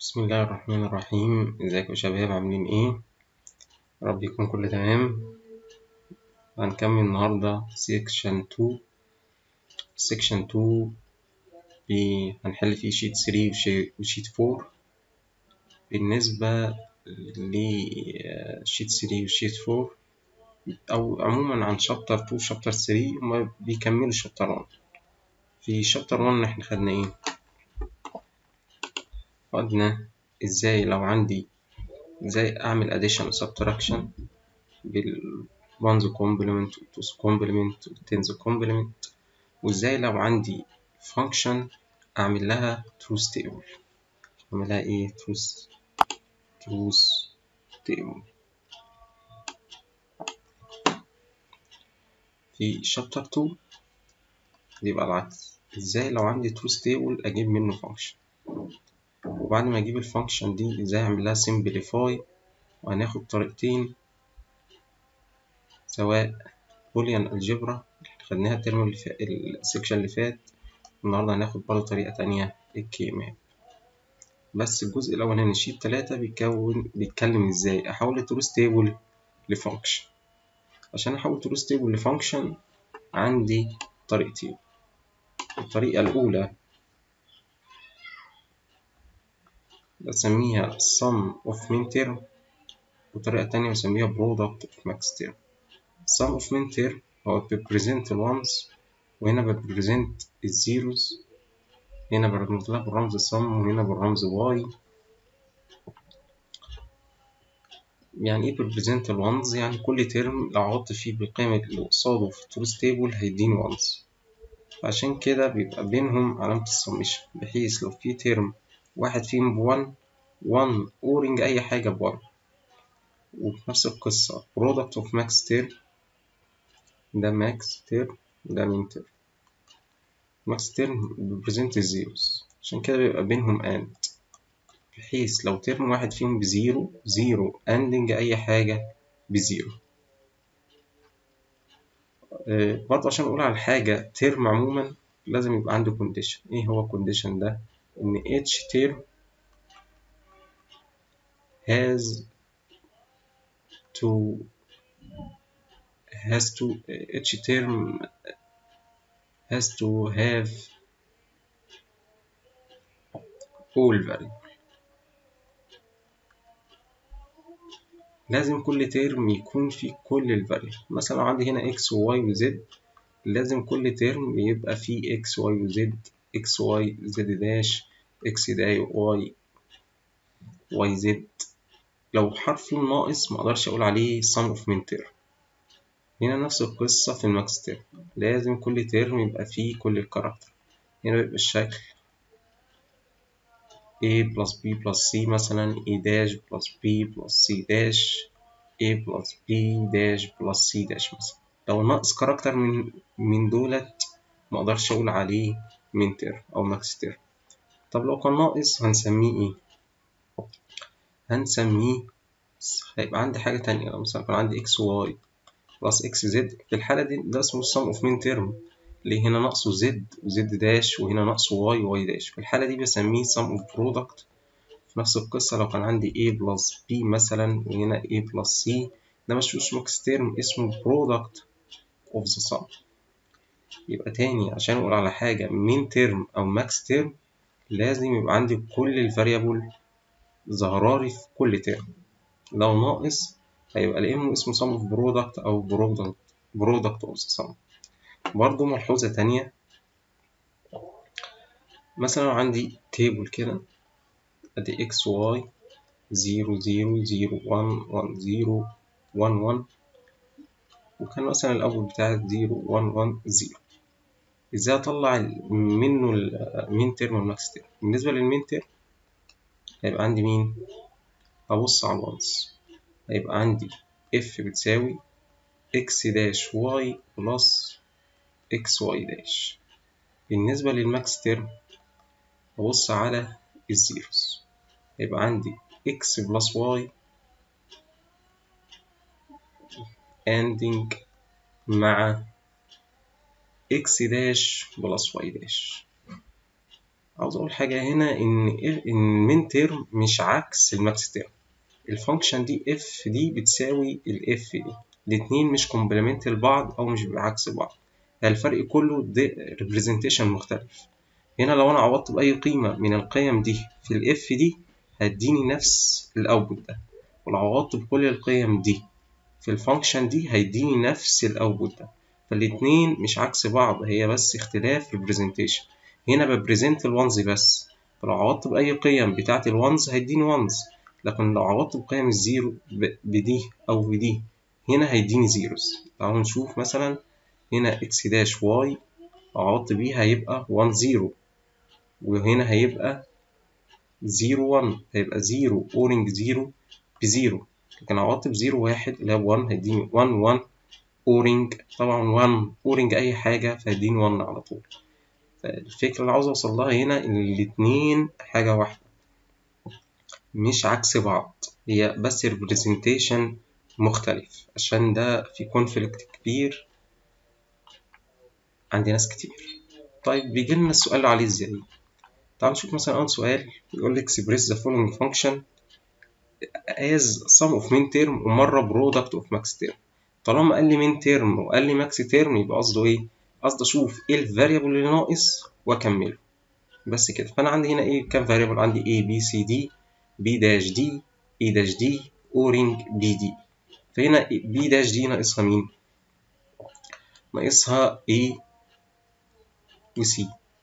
بسم الله الرحمن الرحيم ازيكم يا شباب عاملين ايه يا رب يكون كله تمام هنكمل النهارده سيكشن 2 سيكشن 2 بي- هنحل فيه شيت 3 وشي- وشيت 4 بالنسبة لشيت 3 وشيت 4 أو عموما عن شابتر 2 شابتر 3 هما بيكملوا شابتر 1 في شابتر 1 احنا خدنا ايه خدنا ازاي لو عندي ازاي اعمل addition و subtraction بال ones complement و twos complement و tens complement وازاي لو عندي function اعمل لها truth table اعمل لها ايه truth truth table في شابتر 2 يبقى العكس ازاي لو عندي truth table اجيب منه function وبعد ما اجيب الفانكشن دي ازاي اعمل لها simplify وهناخد طريقتين سواء بوليان الجبرا خدناها الترم اللي فات السكشن اللي فات النهارده هناخد برضه طريقة تانية الكي ماب بس الجزء الأولاني شيت تلاتة بيكون بيتكلم ازاي أحول التروس تيبل لفانكشن عشان أحول تروس تيبل لفانكشن عندي طريقتين الطريقة الأولى بسميها sum of min term والطريقة التانية بسميها product of max term sum of min term هو بيبريزنت الوانز وهنا بيبريزنت الزيروز هنا برمز لها بالرمز sum وهنا بالرمز y يعني ايه بيبريزنت الوانز يعني كل ترم لو عوضت فيه بالقيمة اللي قصاده في التروس تيبل هيديني وانز فعشان كده بيبقى بينهم علامة السميشن بحيث لو في ترم واحد فيهم بوان وان اورنج أي حاجة بوان وفي نفس القصة product of max term ده max term ده min term max term بيبريزنت الزيروز عشان كده بيبقى بينهم and بحيث لو ترم واحد فيهم بزيرو زيرو اندنج أي حاجة بزيرو آه، برضه عشان أقول على حاجة ترم عموما لازم يبقى عنده كونديشن إيه هو الكونديشن ده؟ إن each term has to has to each term has to have all variable لازم كل ترم يكون فيه كل الفاريبل مثلا لو عندي هنا x و y و z لازم كل ترم يبقى فيه x y و z x y z داش x داش y y z لو حرف فيهم ناقص مقدرش أقول عليه sum of min term هنا نفس القصة في الماكس تيرم لازم كل ترم يبقى فيه كل الكاركتر هنا بيبقى الشكل a plus b plus c مثلا a dash plus b plus c dash a plus b dash plus c dash مثلا لو ناقص كاركتر من من دولت مقدرش أقول عليه min term أو ماكس تيرم طب لو كان ناقص هنسميه ايه؟ هنسميه هيبقى عندي حاجة تانية لو مثلا كان عندي x و y بلس اكس زد في الحالة دي ده اسمه sum of min term اللي هنا ناقصه زد وزد داش وهنا ناقصه واي واي داش في الحالة دي بسميه sum of product في نفس القصة لو كان عندي a plus b مثلا وهنا a plus c ده مش ماكس تيرم اسمه product of the sum يبقى تاني عشان أقول على حاجة min term أو max term لازم يبقى عندي كل الفاريبل ظهرالي في كل ترم لو ناقص هيبقى يا إما اسمه sum of product أو product product of the sum برضه ملحوظة تانية مثلا لو عندي تيبل كده أدي x y زيرو زيرو زيرو وان وان زيرو وان وان وكان مثلا الأول بتاعي زيرو وان وان زيرو إزاي أطلع منه المين تيرم والماكس تيرم بالنسبة للمين تيرم هيبقى عندي مين؟ أبص على الوانس هيبقى عندي f بتساوي x داش y بلس x y داش بالنسبة للماكس تيرم أبص على الزيروز هيبقى عندي x بلس y ending مع x داش بلس y داش عاوز اقول حاجة هنا ان ان من تيرم مش عكس الماكس تيرم الفانكشن دي اف دي بتساوي الاف دي الاتنين مش كومبلمنت لبعض او مش بعكس بعض الفرق كله ده ريبريزنتيشن مختلف هنا لو انا عوضت باي قيمة من القيم دي في الاف دي هتديني نفس الاوتبوت ده ولو عوضت بكل القيم دي في الفانكشن دي هيديني نفس الاوتبوت ده فالاتنين مش عكس بعض هي بس اختلاف ريبريزنتيشن هنا ببريزنت الوانز بس فلو عوضت بأي قيم بتاعة الوانز هيديني وانز لكن لو عوضت بقيم الزيرو بدي أو بدي هنا هيديني زيروز تعالوا نشوف مثلا هنا اكس داش واي لو عوضت بيه هيبقى وان زيرو وهنا هيبقى زيرو وان هيبقى زيرو اورنج زيرو بزيرو لكن عوضت بزيرو واحد اللي هو وان هيديني وان وان اورنج طبعا وان اورنج اي حاجة فهيديني وان على طول فالفكرة اللي عاوز اوصل لها هنا ان الاتنين حاجة واحدة مش عكس بعض هي بس representation مختلف عشان ده في كونفليكت كبير عند ناس كتير طيب بيجي لنا السؤال عليه ازاي تعال نشوف مثلا اول سؤال يقول لك express the following function as sum of min term ومرة product of max term طالما قال لي min term وقال لي max term يبقى قصده ايه قصدي اشوف ايه الفاريبل اللي ناقص واكمله بس كده فانا عندي هنا ايه كام فاريبل عندي A B C D B داش D E داش D اورنج بي دي فهنا B داش دي ناقصها مين ناقصها A و C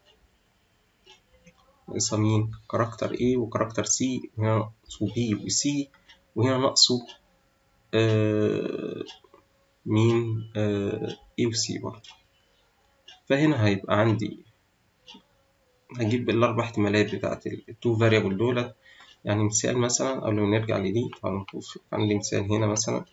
ناقصها مين كاركتر A وكاركتر C وهنا ناقصه B و C وهنا ناقصه آه مين آه A و C برضه فهنا هيبقى عندي هجيب الأربع احتمالات بتاعت التو فاريبل دولت يعني مثال مثلا قبل ما نرجع لدي تعالوا نشوف عندي مثال هنا مثلا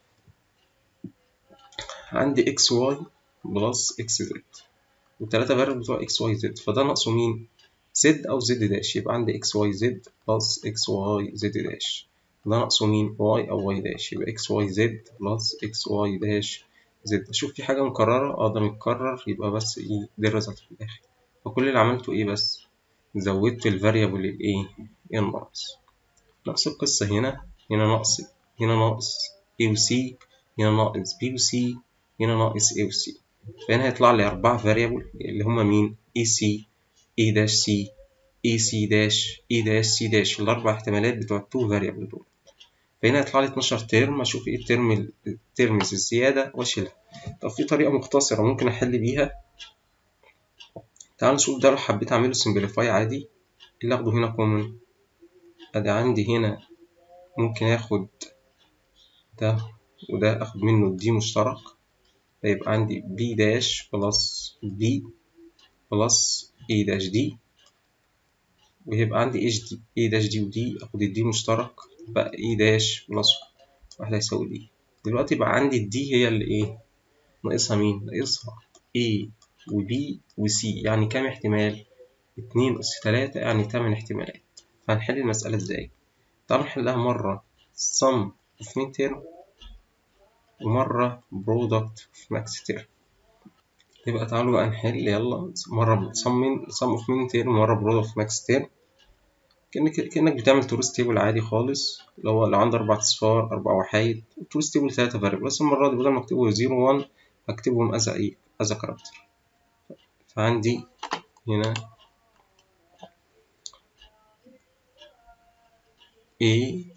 عندي اكس واي بلس اكس زد والتلاتة فاريبل بتوع اكس واي زد فده ناقصه مين؟ زد أو زد داش يبقى عندي اكس واي زد بلس اكس واي زد داش ده ناقصه مين؟ واي أو واي داش يبقى اكس واي زد بلس اكس واي داش زد أشوف في حاجة مكررة اه ده متكرر يبقى بس ايه ده الريزلت في الآخر فكل اللي عملته ايه بس زودت الفاريبل الايه الناقص نفس القصة هنا هنا ناقص هنا ناقص A و C هنا ناقص B و C هنا ناقص A و C فهنا هيطلع لي أربعة فاريبل اللي هما مين AC A داش C AC داش E داش C داش الأربع احتمالات بتوع التو فاريبل دول فهنا هيطلع لي 12 ترم أشوف إيه الترم الترمز الزيادة وأشيلها طب في طريقة مختصرة ممكن أحل بيها تعال نشوف ده لو حبيت أعمله سمبليفاي عادي اللي أخده هنا كومن أدي عندي هنا ممكن آخد ده وده آخد منه دي مشترك فيبقى عندي بي داش بلس بي بلس اي داش دي ويبقى عندي ايش دي اي داش دي ودي اخد الدي مشترك بقى اي داش بلس واحد هيساوي دي دلوقتي بقى عندي الدي هي اللي ايه ناقصها مين ناقصها A وبي وسي يعني كام احتمال اتنين أس تلاتة يعني تمن احتمالات فهنحل المسألة ازاي تعالوا نحلها مرة sum of min term ومرة product of max term يبقى تعالوا بقى نحل يلا مرة sum min sum of min term ومرة product of max term كأنك كأنك بتعمل تروس تيبل عادي خالص لو لو عندي أربع أصفار أربع وحايد تروس تيبل تلاتة فاريبل بس المرة دي بدل ما أكتبه زيرو وان هكتبهم أز إيه أز كاركتر فعندي هنا A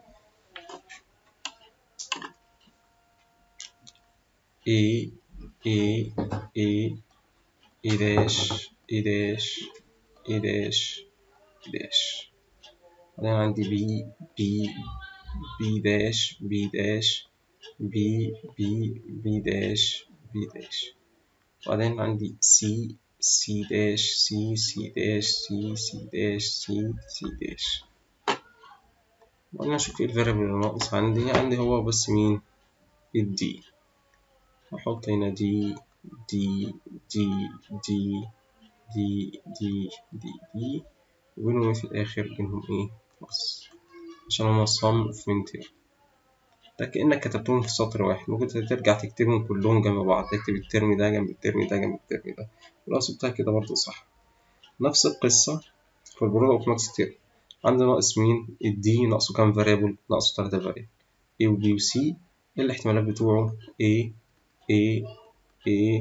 A A A A dash A dash A dash A dash بعدين عندي B B B dash B dash B B B dash B dash بعدين عندي C C dash C C dash C C dash C C dash وأنا أشوف إيه الفاريبل اللي ناقص عندي عندي هو بس مين الدي أحط هنا دي دي دي دي دي دي دي دي وبينهم في الآخر بينهم إيه بس عشان هما صم في منتر ده كأنك كتبتهم في سطر واحد ممكن ترجع تكتبهم كلهم جنب بعض تكتب الترم ده جنب الترم ده جنب الترم ده والأصل بتاعك كده برضه صح نفس القصة في البرودكت اوف ماكس تيرم عندي ناقص مين الدي ناقصه كام فاريبل ناقصه تلاتة فاريبل A و B و C إيه الاحتمالات بتوعه A A A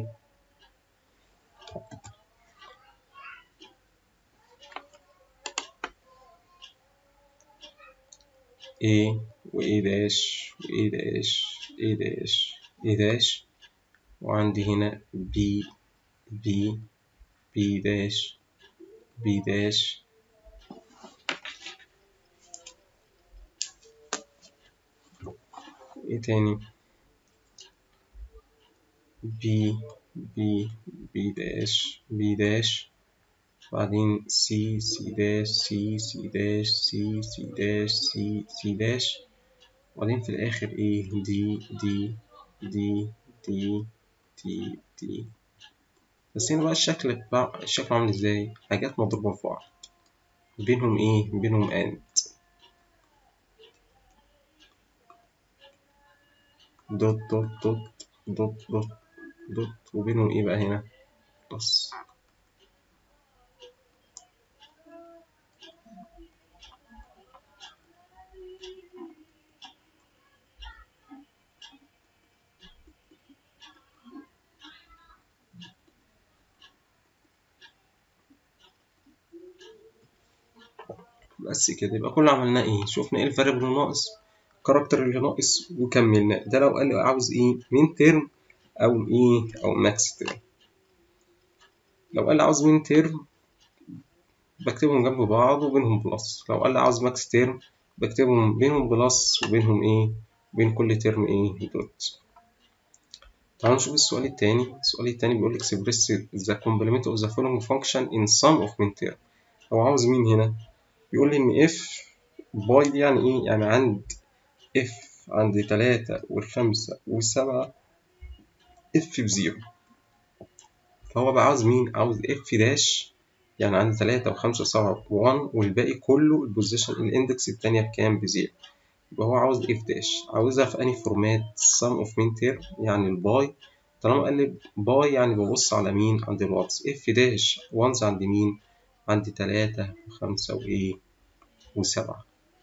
A و A داش و A داش A داش A داش وعندي هنا B B B داش B داش ايه تاني B B B داش B داش بعدين C C داش C C داش C C داش C C داش وبعدين في الآخر ايه D D D D D D بس هنا بقى الشكل بقى الشكل عامل ازاي حاجات مضروبة في بعض بينهم ايه بينهم and دوت دوت دوت دوت دوت دوت وبينهم ايه بقى هنا بلس بس كده يبقى كل اللي عملناه ايه شوفنا ايه الفاريبل الناقص الكاركتر اللي ناقص وكملنا ده لو قال لي عاوز ايه مين ترم او ايه او ماكس ترم لو قال لي عاوز مين ترم بكتبهم جنب بعض وبينهم بلس لو قال لي عاوز ماكس ترم بكتبهم بينهم بلس وبينهم ايه بين كل ترم ايه دوت تعالوا نشوف السؤال التاني السؤال التاني بيقول express the complement of the following function in sum of min term هو عاوز مين هنا بيقول لي ان اف باي دي يعني ايه يعني عند اف عند تلاتة والخمسة والسبعة اف بزيرو فهو بقى عاوز مين عاوز اف داش يعني عند تلاتة وخمسة وسبعة وان والباقي كله البوزيشن الاندكس التانية بكام بزيرو يبقى هو عاوز اف داش عاوزها في انهي فورمات sum of min term يعني الباي طالما قال لي باي يعني ببص على مين عند الواتس اف داش وانز عند مين عند تلاتة وخمسة وإيه وسبعة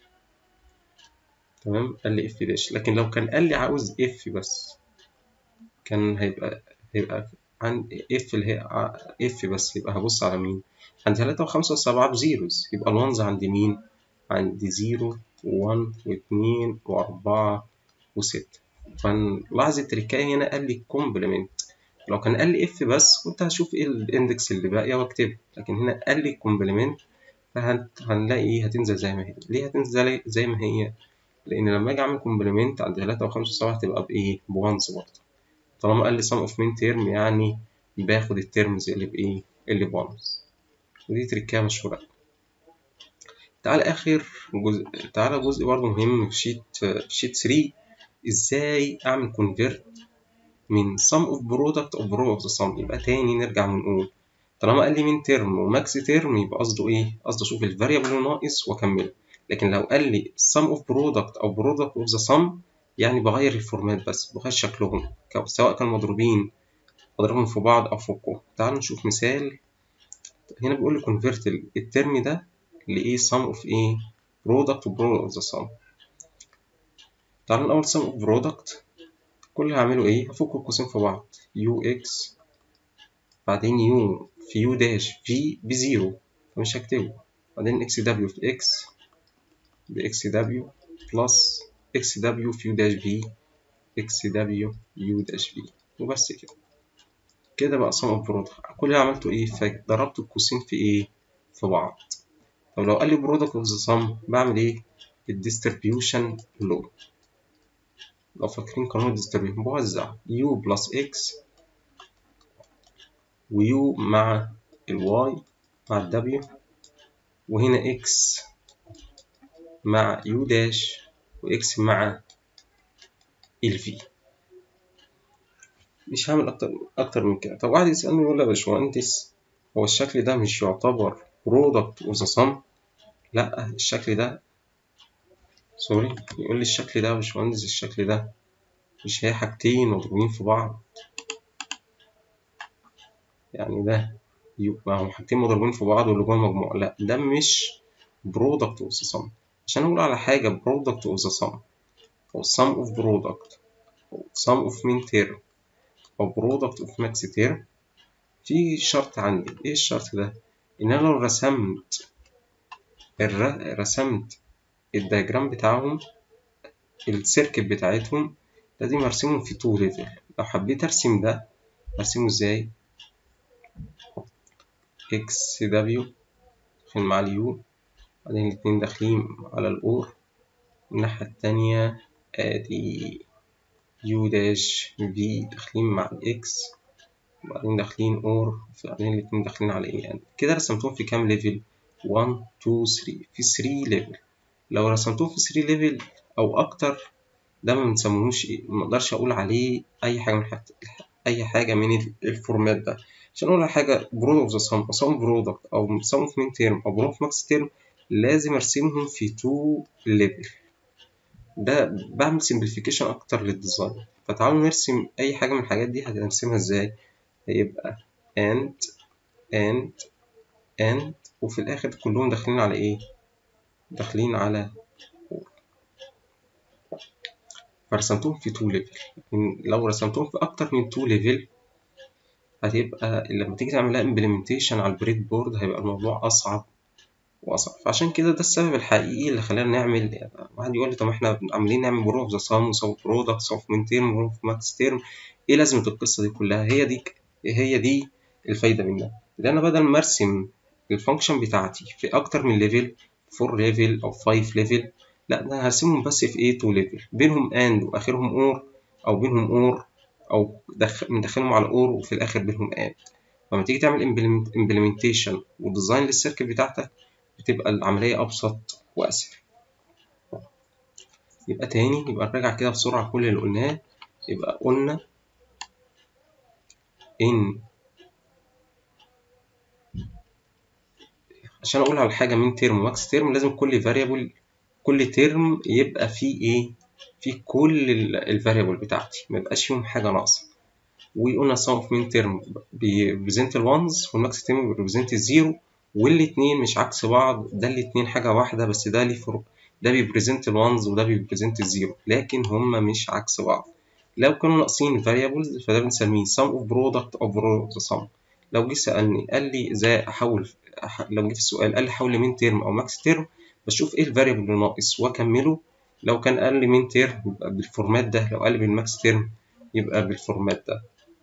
تمام قال لي اف داش لكن لو كان قال لي عاوز اف بس كان هيبقى هيبقى عند اف اللي هي اف بس يبقى هبص على مين عند تلاتة وخمسة وسبعة بزيروز يبقى الوانز عند مين عند زيرو وون واتنين وأربعة وستة فنلاحظ التركاية هنا قال لي كومبلمنت لو كان قال لي اف بس كنت هشوف ايه الاندكس اللي باقية واكتبه لكن هنا قال لي كومبلمنت فهنلاقي ايه هتنزل زي ما هي ليه هتنزل زي ما هي لان لما اجي اعمل كومبلمنت عند 3 و5 و7 هتبقى بايه بوانز برضه طالما قال لي sum of min term يعني باخد الترمز اللي بايه اللي بوانز ودي تركايه مشهوره تعال اخر جزء تعالى جزء برضه مهم في شيت في شيت 3 ازاي اعمل كونفيرت من sum of product of row of the sum يبقى تاني نرجع ونقول طالما قال لي من ترم وماكس ترم يبقى قصده ايه؟ قصده اشوف الفاريبل الناقص واكمله لكن لو قال لي sum of product او product of the sum يعني بغير الفورمات بس بغير شكلهم سواء كانوا مضروبين اضربهم في بعض او فوقهم تعالوا نشوف مثال هنا بيقول لي convert الترم ده لايه sum of ايه product و product of the sum تعالوا الاول sum of product كل اللي هعمله ايه هفك القوسين في بعض ux بعدين u في يو داش في بزيرو فمش هكتبه بعدين اكس دبليو في اكس باكس دبليو بلس اكس دبليو في يو داش في اكس دبليو يو داش في وبس كده كده بقى sum of product كل اللي عملته ايه فضربت القوسين في ايه في بعض طب لو قال لي product of the sum بعمل ايه الديستريبيوشن لو لو فاكرين قانون الديستريبيوشن بوزع u بلس x ويو مع الواي مع الدبليو وهنا اكس مع يو داش واكس مع الفي مش هعمل اكتر اكتر من كده طب واحد يسالني يقول لي يا باشمهندس هو الشكل ده مش يعتبر برودكت اوف ذا سم لا الشكل ده سوري يقول لي الشكل ده يا باشمهندس الشكل ده مش هي حاجتين مضروبين في بعض يعني ده يبقى هم حاجتين مضروبين في بعض واللي جوه مجموع لا ده مش برودكت اوف ذا sum عشان اقول على حاجة برودكت اوف ذا sum أو sum of product أو sum of min term أو product of max term في شرط عندي إيه الشرط ده؟ إن أنا لو رسمت الر... رسمت الدياجرام بتاعهم السيركت بتاعتهم لازم أرسمهم في تو ليفل لو حبيت أرسم ده أرسمه إزاي؟ إكس دبليو داخل مع اليو بعدين الاتنين داخلين على الأور الناحية التانية ادي يو داش في داخلين مع الاكس وبعدين داخلين اور وبعدين الاتنين داخلين على ايه يعني كده رسمتهم في كام ليفل 1 2 3 في 3 ليفل لو رسمتهم في 3 ليفل او اكتر ده ما بنسموهوش ايه مقدرش اقول عليه اي حاجه من حاجة اي حاجه من الفورمات ده عشان اقول على حاجه برود اوف ذا سم او سم برودكت او سم اوف مين تيرم او برود اوف ماكس تيرم لازم ارسمهم في 2 ليفل ده بعمل سمبليفيكيشن اكتر للديزاين فتعالوا نرسم اي حاجه من الحاجات دي هنرسمها ازاي هيبقى and and and وفي الاخر كلهم داخلين على ايه داخلين على فرسمتهم في 2 ليفل لو رسمتهم في اكتر من 2 ليفل هتبقى لما تيجي تعملها امبلمنتيشن على البريد بورد هيبقى الموضوع اصعب واصعب فعشان كده ده السبب الحقيقي اللي خلانا نعمل واحد يقول لي طب احنا عاملين نعمل برو اوف ذا سام وساوث برودكت ساوث من تيرم برو اوف ماكس تيرم ايه لازمه القصه دي كلها هي دي هي دي الفايده منها لان بدل ما ارسم الفانكشن بتاعتي في اكتر من ليفل 4 ليفل او 5 ليفل لا ده هرسمهم بس في ايه 2 ليفل بينهم اند واخرهم اور او بينهم اور او مدخلهم على اور وفي الاخر بينهم اند لما تيجي تعمل امبلمنتيشن وديزاين للسيركت بتاعتك بتبقى العملية أبسط وأسهل يبقى تاني يبقى نراجع كده بسرعة كل اللي قلناه يبقى قلنا إن عشان أقول على حاجة من ترم وماكس ترم لازم كل فاريبل كل ترم يبقى فيه إيه؟ فيه كل الفاريبل بتاعتي ميبقاش فيهم حاجة ناقصة وقلنا sum of min term بيريبريزنت الوانز والماكس ترم بيريبريزنت الزيرو والاتنين مش عكس بعض ده الاتنين حاجة واحدة بس ده ليه فرق ده بيبريزنت الوانز وده بيبريزنت الزيرو لكن هما مش عكس بعض لو كانوا ناقصين variables فده بنسميه sum of product of product of sum لو جه سألني قال لي ازاي احول لو جه في السؤال قال لي حول من ترم او ماكس ترم بشوف ايه الفاريبل اللي ناقص واكمله لو كان قال لي من ترم يبقى بالفورمات ده لو قال لي بالماكس ترم يبقى بالفورمات ده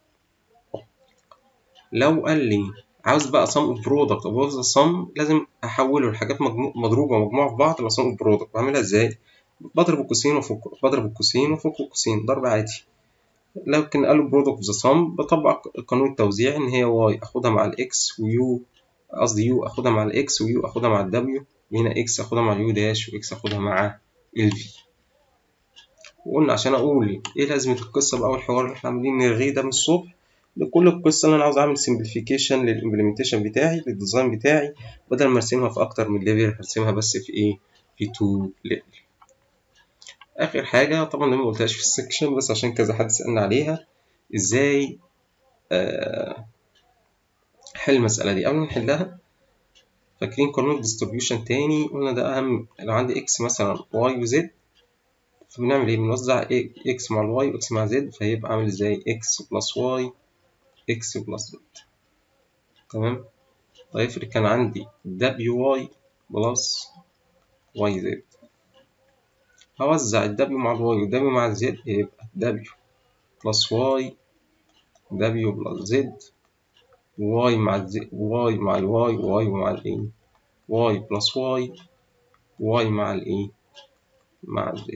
لو قال لي عاوز بقى sum of product of the sum لازم احوله لحاجات مضروبه ومجموعه في بعض ل sum of product بعملها ازاي بضرب القوسين وفك بضرب القوسين وفك القوسين ضرب عادي لكن قالوا product of the sum بطبق قانون التوزيع ان هي y اخدها مع الاكس ويو قصدي يو اخدها مع الاكس ويو اخدها مع الدبليو وهنا اكس اخدها مع اليو داش واكس اخدها مع الفي وقلنا عشان اقول ايه لازمه القصه بقى والحوار اللي احنا عاملين نرغيه ده من الصبح لكل القصة اللي أنا عاوز أعمل سمبليفيكيشن للإمبلمنتيشن بتاعي للديزاين بتاعي بدل ما أرسمها في أكتر من ليفل هرسمها بس في إيه؟ في تو ليفل. آخر حاجة طبعا أنا مقولتهاش في السكشن بس عشان كذا حد سألنا عليها إزاي آه حل المسألة دي قبل ما نحلها فاكرين قانون الديستريبيوشن تاني قلنا ده أهم لو عندي إكس مثلا واي وزد فبنعمل إيه؟ بنوزع إكس مع الواي وإكس مع زد فهيبقى عامل إزاي إكس بلس واي اكس بلس زد تمام ويفرق كان عندي دبليو واي بلس واي زد هوزع الدبليو مع الواي والدبليو مع الزد يبقى دبليو بلس واي دبليو بلس زد واي مع الزد واي مع الواي واي مع الايه واي بلس واي واي مع الايه مع الزد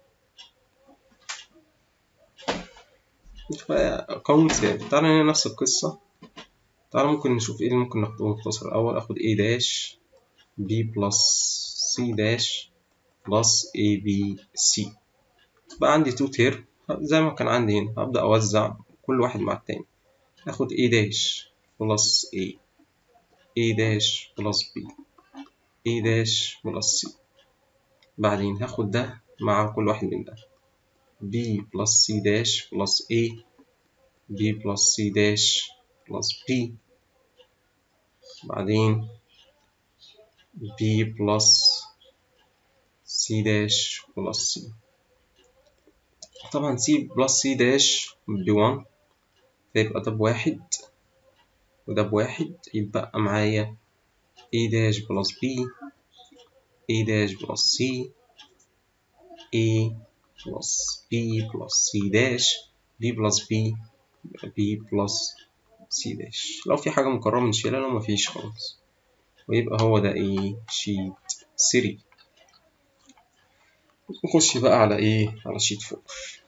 قانون ثابت تعالى هنا نفس القصة تعالى ممكن نشوف ايه اللي ممكن ناخده مختصر الأول آخد A داش B بلس C داش بلس A B C بقى عندي تو تيرم زي ما كان عندي هنا هبدأ أوزع كل واحد مع التاني آخد A داش بلس A A داش بلس B A داش بلس C بعدين هاخد ده مع كل واحد من ده b plus c dash plus a b plus c dash plus b بعدين B بلس C داش بلس C طبعا C بلس C داش بوان فيبقى ده بواحد وده بواحد يتبقى معايا A داش بلس B A داش بلس C A بلس B بلس C داش B بلس B B بلس C داش لو في حاجة مكررة بنشيلها لو مفيش خلاص ويبقى هو ده ايه شيت 3 نخش بقى على ايه على شيت 4